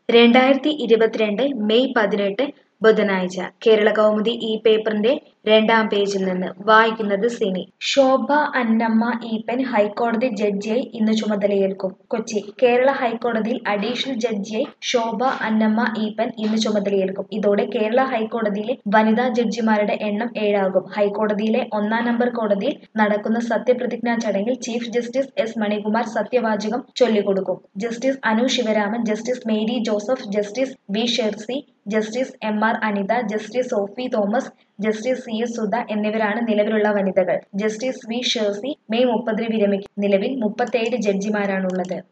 രണ്ടായിരത്തി ഇരുപത്തിരണ്ട് മെയ് പതിനെട്ട് ബുധനാഴ്ച കേരള കൗമുദി ഈ പേപ്പറിന്റെ രണ്ടാം പേജിൽ നിന്ന് വായിക്കുന്നത് സിനി ശോഭ അന്നമ്മ ഈപ്പൻ ഹൈക്കോടതി ജഡ്ജിയായി ഇന്ന് ചുമതലയേൽക്കും കൊച്ചി കേരള ഹൈക്കോടതിയിൽ അഡീഷണൽ ജഡ്ജിയായി ശോഭ അന്നമ്മ ഈപ്പൻ ഇന്ന് ചുമതലയേൽക്കും ഇതോടെ കേരള ഹൈക്കോടതിയിലെ വനിതാ ജഡ്ജിമാരുടെ എണ്ണം ഏഴാകും ഹൈക്കോടതിയിലെ ഒന്നാം നമ്പർ കോടതിയിൽ നടക്കുന്ന സത്യപ്രതിജ്ഞാ ചടങ്ങിൽ ചീഫ് ജസ്റ്റിസ് എസ് മണികുമാർ സത്യവാചകം ചൊല്ലിക്കൊടുക്കും justice Anu Sivaraman justice Mary Joseph justice V Shircy justice M R Anitha justice Sophy Thomas justice C S Sudha എന്നിവരാണ് നിലവിലുള്ള വനിതകൾ ജസ്റ്റിസ് വി ഷേഴ്സി മെയ് മുപ്പതിന് വിരമിക്കും നിലവിൽ മുപ്പത്തേഴ് ജഡ്ജിമാരാണുള്ളത്